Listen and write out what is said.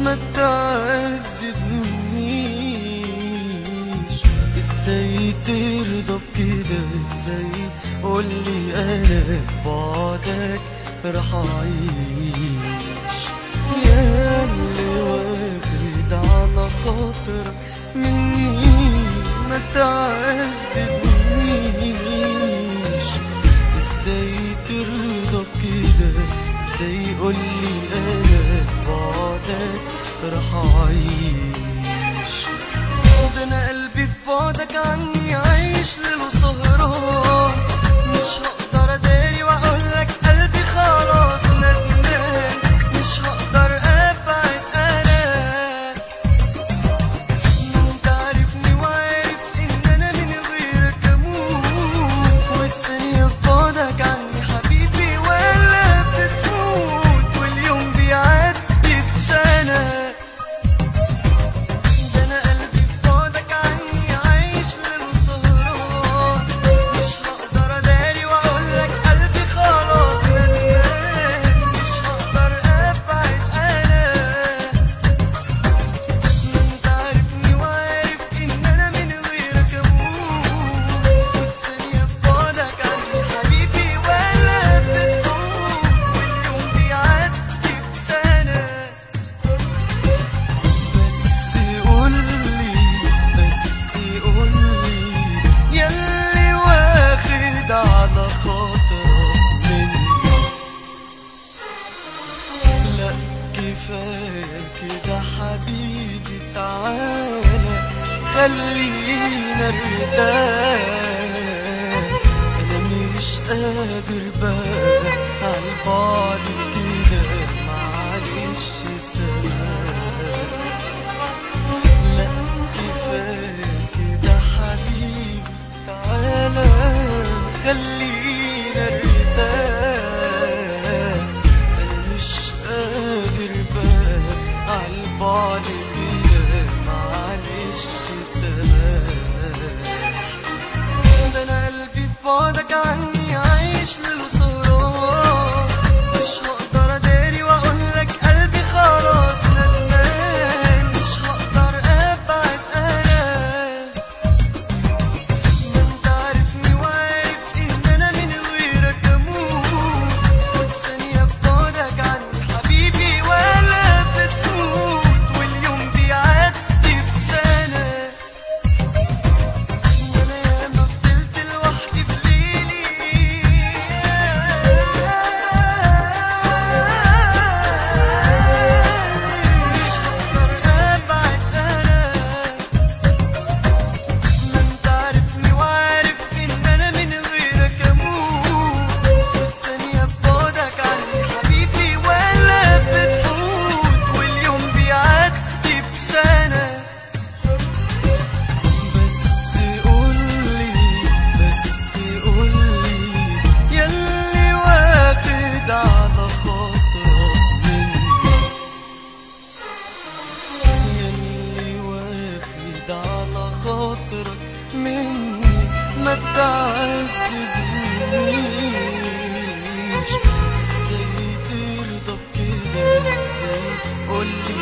ما تعذبنيش ازاي ترضى بكده ازاي قولي انا بعدك راح اعيش يا اللي واخد على خاطرك مني ما تعذبنيش ازاي ترضى بكده ازاي قولي انا بعدك راح اعيش ده انا قلبي في بعدك عني عايش ليل وسهران مش هقدر اداري واقولك قلبي خلاص ندمان مش هقدر ابعد انا انت عارفني وعارف ان انا من غيرك اموت والثانية في بعدك عني حبيبي ولا بتفوت واليوم بيعدي بسنة ده انا قلبي في بعدك عني عايش ليل وسهران مش هقدر اداري واقولك قلبي خلاص ندمان مش هقدر ابعد انا ما انت عارفني وعارف ان انا من غيرك اموت والثانية في بعدك عني حبيبي ولا بتفوت واليوم بيعدي بسنة بس قولي بس قولي ياللي واخد على خاطرك مني لا كفاية كده حبيبي تعالى خلينا ارتاح انا مش قادر بقى عالبعد كده معلش سلام لا كفاية كده حبيبي تعالى خلينا ارتاح انا مش قادر بقى عالبعد كده معلش سماح ده انا قلبي في بعدك عني عايش ليل وسهران مش هقدر اداري واقولك قلبي خلاص ندمان مش هقدر ابعد انا ما انت عارفني وعارف ان انا من غيرك اموت والثانية في بعدك عني حبيبي ولا بتفوت واليوم بيعدي بسنة وانا ياما فضلت لوحدي في ليلي مش هقدر ابعد انا ما انت عارفني وعارف ان انا من غيرك اموت والثانية في بعدك عني حبيبي ولا بتفوت واليوم بيعدي بسنة بس قولي بس قولي ياللي واخد على خاطرك مني ياللي واخد على خاطرك مني ما تعذبنيش ازاي ترضى بكده ازاي قولي